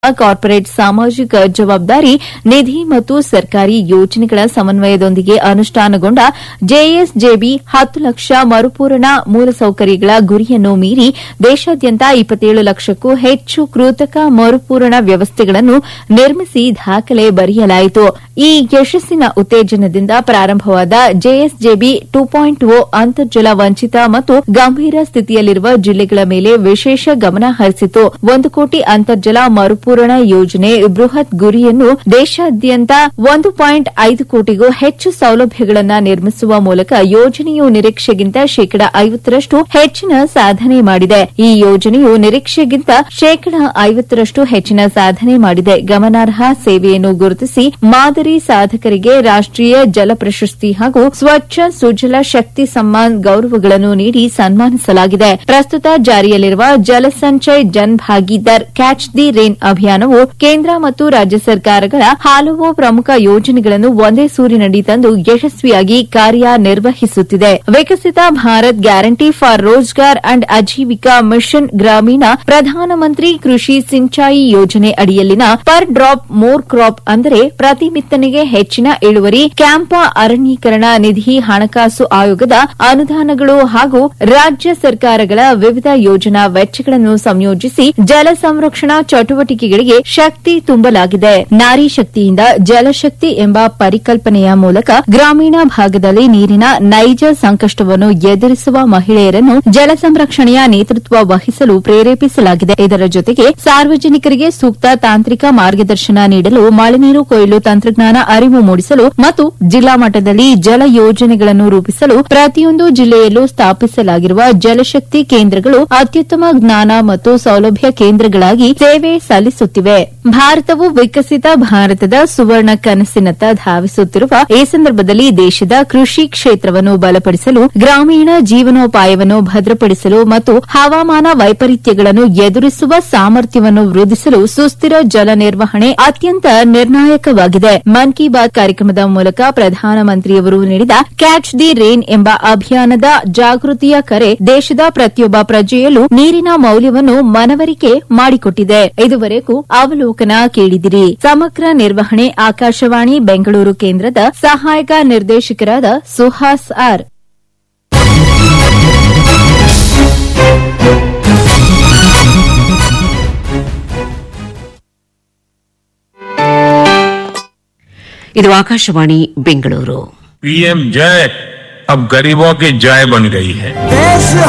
corporate ಸಾಮಾಜಿಕ ಜವಾಬ್ದಾರಿ ನಿಧಿ ಮತ್ತು ಸರ್ಕಾರಿ ಯೋಜನೆಗಳ ಸಮನ್ವಯದೊಂದಿಗೆ ಅನುಷ್ಠಾನಗೊಂಡ ಜೆಎಸ್ಜೆಬಿ ಹತ್ತು ಲಕ್ಷ ಮರುಪೂರಣ ಮೂಲಸೌಕರ್ಯಗಳ ಗುರಿಯನ್ನು ಮೀರಿ ದೇಶಾದ್ಯಂತ ಇಪ್ಪತ್ತೇಳು ಲಕ್ಷಕ್ಕೂ ಹೆಚ್ಚು ಕೃತಕ ಮರುಪೂರಣ ವ್ಯವಸ್ಥೆಗಳನ್ನು ನಿರ್ಮಿಸಿ ದಾಖಲೆ ಬರೆಯಲಾಯಿತು ಈ ಯಶಸ್ಸಿನ ಉತ್ತೇಜನದಿಂದ ಪ್ರಾರಂಭವಾದ ಜೆಎಸ್ಜೆಬಿ ಟೂ ಪಾಯಿಂಟ್ ಓ ಅಂತರ್ಜಲ ವಂಚಿತ ಮತ್ತು ಗಂಭೀರ ಸ್ಥಿತಿಯಲ್ಲಿರುವ ಜಿಲ್ಲೆಗಳ ಮೇಲೆ ವಿಶೇಷ ಗಮನ ಹರಿಸಿತು ಒಂದು ಕೋಟಿ ಅಂತರ್ಜಲ ಮರುಪೂರಣ ಯೋಜನೆ ಬೃಹತ್ ಗುರಿಯನ್ನು ದೇಶಾದ್ಯಂತ ಒಂದು ಪಾಯಿಂಟ್ ಐದು ಕೋಟಿಗೂ ಹೆಚ್ಚು ಸೌಲಭ್ಯಗಳನ್ನು ನಿರ್ಮಿಸುವ ಮೂಲಕ ಯೋಜನೆಯು ನಿರೀಕ್ಷೆಗಿಂತ ಶೇಕಡ ಐವತ್ತರಷ್ಟು ಹೆಚ್ಚಿನ ಸಾಧನೆ ಮಾಡಿದೆ ಈ ಯೋಜನೆಯು ನಿರೀಕ್ಷೆಗಿಂತ ಶೇಕಡ ಐವತ್ತರಷ್ಟು ಹೆಚ್ಚಿನ ಸಾಧನೆ ಮಾಡಿದೆ ಗಮನಾರ್ಹ ಸೇವೆಯನ್ನು ಗುರುತಿಸಿ ಮಾದರಿ ಸಾಧಕರಿಗೆ ರಾಷ್ಟೀಯ ಜಲ ಪ್ರಶಸ್ತಿ ಹಾಗೂ ಸ್ವಚ್ಛ ಸುಜಲ ಶಕ್ತಿ ಸಮ್ಮಾನ್ ಗೌರವಗಳನ್ನು ನೀಡಿ ಸನ್ಮಾನಿಸಲಾಗಿದೆ ಪ್ರಸ್ತುತ ಜಾರಿಯಲ್ಲಿರುವ Jal Sanchay Jan Bhagidar catch the rain ಅಭಿಯಾನವು ಕೇಂದ್ರ ಮತ್ತು ರಾಜ್ಯ ಸರ್ಕಾರಗಳ ಹಲವು ಪ್ರಮುಖ ಯೋಜನೆಗಳನ್ನು ಒಂದೇ ಸೂರಿನಡಿ ತಂದು ಯಶಸ್ವಿಯಾಗಿ ಕಾರ್ಯನಿರ್ವಹಿಸುತ್ತಿದೆ Viksit Bharat guarantee for Rozgar and Ajeevika mission Gramin Pradhanmantri Krishi Sinchai ಯೋಜನೆ ಅಡಿಯಲ್ಲಿನ ಪರ್ ಡ್ರಾಪ್ ಮೋರ್ ಕ್ರಾಪ್ ಅಂದರೆ ಪ್ರತಿ ಬಿತ್ತನೆಗೆ ಹೆಚ್ಚಿನ ಇಳುವರಿ ಕ್ಯಾಂಪ ಅರಣ್ಯೀಕರಣ ನಿಧಿ ಹಣಕಾಸು ಆಯೋಗದ ಅನುದಾನಗಳು ಹಾಗೂ ರಾಜ್ಯ ಸರ್ಕಾರಗಳ ವಿವಿಧ ಯೋಜನಾ ವೆಚ್ಚಗಳನ್ನು ಸಂಯೋಜಿಸಿ ಜಲ ಸಂರಕ್ಷಣಾ ಚಟುವಟಿಕೆಗಳಿಗೆ ಶಕ್ತಿ ತುಂಬಲಾಗಿದೆ ನಾರಿ ಶಕ್ತಿಯಿಂದ ಜಲಶಕ್ತಿ ಎಂಬ ಪರಿಕಲ್ಪನೆಯ ಮೂಲಕ ಗ್ರಾಮೀಣ ಭಾಗದಲ್ಲಿ ನೀರಿನ ನೈಜ ಸಂಕಷ್ಟವನ್ನು ಎದುರಿಸುವ ಮಹಿಳೆಯರನ್ನು ಜಲ ಸಂರಕ್ಷಣೆಯ ನೇತೃತ್ವ ವಹಿಸಲು ಪ್ರೇರೇಪಿಸಲಾಗಿದೆ ಇದರ ಜೊತೆಗೆ ಸಾರ್ವಜನಿಕರಿಗೆ ಸೂಕ್ತ ತಾಂತ್ರಿಕ ಮಾರ್ಗದರ್ಶನ ನೀಡಲು ಮಳೆನೀರು ಕೊಯ್ಲು ತಂತ್ರಜ್ಞಾನ ಅರಿವು ಮೂಡಿಸಲು ಮತ್ತು ಜಿಲ್ಲಾ ಮಟ್ಟದಲ್ಲಿ ಜಲ ಯೋಜನೆಗಳನ್ನು ರೂಪಿಸಲು ಪ್ರತಿಯೊಂದು ಜಿಲ್ಲೆಯಲ್ಲೂ ಸ್ಥಾಪಿಸಲಾಗಿರುವ ಜಲಶಕ್ತಿ ಕೇಂದ್ರಗಳು ಅತ್ಯುತ್ತಮ ಜ್ಞಾನ ಮತ್ತು ಸೌಲಭ್ಯ ಕೇಂದ್ರಗಳಾಗಿ ಸೇವೆ ಸಲ್ಲಿಸುತ್ತಿವೆ ಭಾರತವು ವಿಕಸಿತ ಭಾರತದ ಸುವರ್ಣ ಕನಸಿನತ್ತ ಧಾವಿಸುತ್ತಿರುವ ಈ ಸಂದರ್ಭದಲ್ಲಿ ದೇಶದ ಕೃಷಿ ಕ್ಷೇತ್ರವನ್ನು ಬಲಪಡಿಸಲು ಗ್ರಾಮೀಣ ಜೀವನೋಪಾಯವನ್ನು ಭದ್ರಪಡಿಸಲು ಮತ್ತು ಹವಾಮಾನ ವೈಪರೀತ್ಯಗಳನ್ನು ಎದುರಿಸುವ ಸಾಮರ್ಥ್ಯವನ್ನು ವೃದ್ಧಿಸಲು ಸುಸ್ಥಿರ ಜಲ ನಿರ್ವಹಣೆ ಅತ್ಯಂತ ನಿರ್ಣಾಯಕವಾಗಿದೆ ಮನ್ ಕಿ ಬಾತ್ ಕಾರ್ಯಕ್ರಮದ ಮೂಲಕ ಪ್ರಧಾನಮಂತ್ರಿಯವರು ನೀಡಿದ ಕ್ಯಾಚ್ ದಿ ರೇನ್ ಎಂಬ ಅಭಿಯಾನದ ಜಾಗೃತಿಯ ಕರೆ ದೇಶದ ಪ್ರತಿಯೊಬ್ಬ ಪ್ರಜೆಯಲ್ಲೂ ನೀರಿನ ಮೌಲ್ಯವನ್ನು ಮನವರಿಕೆ ಮಾಡಿಕೊಟ್ಟಿದೆ ಇದುವರೆಗೂ ಅವಲೋಕನ ಕೇಳಿದಿರಿ ಸಮಗ್ರ ನಿರ್ವಹಣೆ ಆಕಾಶವಾಣಿ ಬೆಂಗಳೂರು ಕೇಂದ್ರದ ಸಹಾಯಕ ನಿರ್ದೇಶಕರಾದ ಸುಹಾಸ್ ಆರ್ ಇದು ಆಕಾಶವಾಣಿ ಬೆಂಗಳೂರು पीएम जय अब गरीबों की जय बन गई है देश